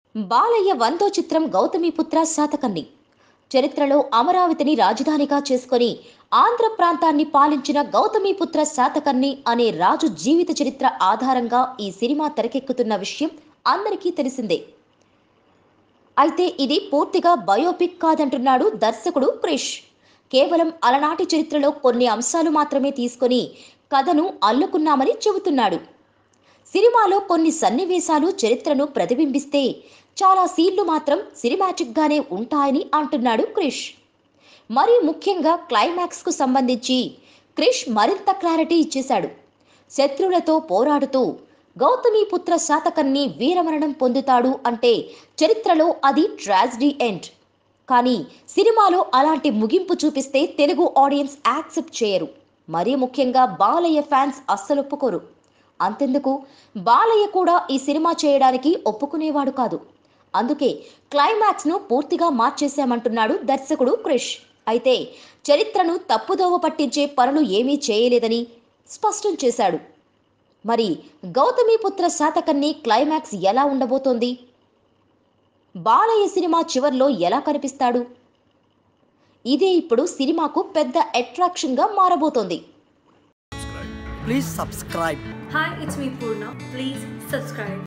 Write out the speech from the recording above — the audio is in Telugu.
బాలయ్య వందో చిత్రం గౌతమిపుత్ర శాతకర్ణి చరిత్రలో అమరావతిని రాజధానిగా చేసుకొని ఆంధ్ర ప్రాంతాన్ని పాలించిన గౌతమిపుత్ర శాతకర్ణి అనే రాజు జీవిత చరిత్ర ఆధారంగా ఈ సినిమా తెరకెక్కుతున్న విషయం అందరికీ తెలిసిందే అయితే ఇది పూర్తిగా బయోపిక్ కాదంటున్నాడు దర్శకుడు క్రిష్ కేవలం అలనాటి చరిత్రలో కొన్ని అంశాలు మాత్రమే తీసుకొని కథను అల్లుకున్నామని చెబుతున్నాడు సినిమాలో కొన్ని సన్నివేశాలు చరిత్రను ప్రతిబింబిస్తే చాలా సీన్లు మాత్రం సినిమాటిక్ గానే ఉంటాయని అంటున్నాడు క్రిష్ మరి ముఖ్యంగా క్లైమాక్స్ కు సంబంధించి క్రిష్ మరింత క్లారిటీ ఇచ్చేశాడు శత్రువులతో పోరాడుతూ గౌతమిపుత్ర శాతకర్ణి వీరమరణం పొందుతాడు అంటే చరిత్రలో అది ట్రాజిడీ ఎండ్ కానీ సినిమాలో అలాంటి ముగింపు చూపిస్తే తెలుగు ఆడియన్స్ యాక్సెప్ట్ చేయరు మరీ ముఖ్యంగా బాలయ్య ఫ్యాన్స్ అస్సలు ఒప్పుకోరు అంతెందుకు బాలయ్య కూడా ఈ సినిమా చేయడానికి ఒప్పుకునేవాడు కాదు అందుకే క్లైమాక్స్ను పూర్తిగా మార్చేశామంటున్నాడు దర్శకుడు క్రిష్ అయితే చరిత్రను తప్పుదోవ పట్టించే పనులు ఏమీ చేయలేదని స్పష్టం చేశాడు మరి గౌతమిపుత్ర శాతకర్ణి క్లైమాక్స్ ఎలా ఉండబోతోంది బాలయ్య సినిమా చివర్లో ఎలా కనిపిస్తాడు ఇదే ఇప్పుడు సినిమాకు పెద్ద అట్రాక్షన్గా మారబోతోంది Please subscribe. Hi, it's me Purna. Please subscribe.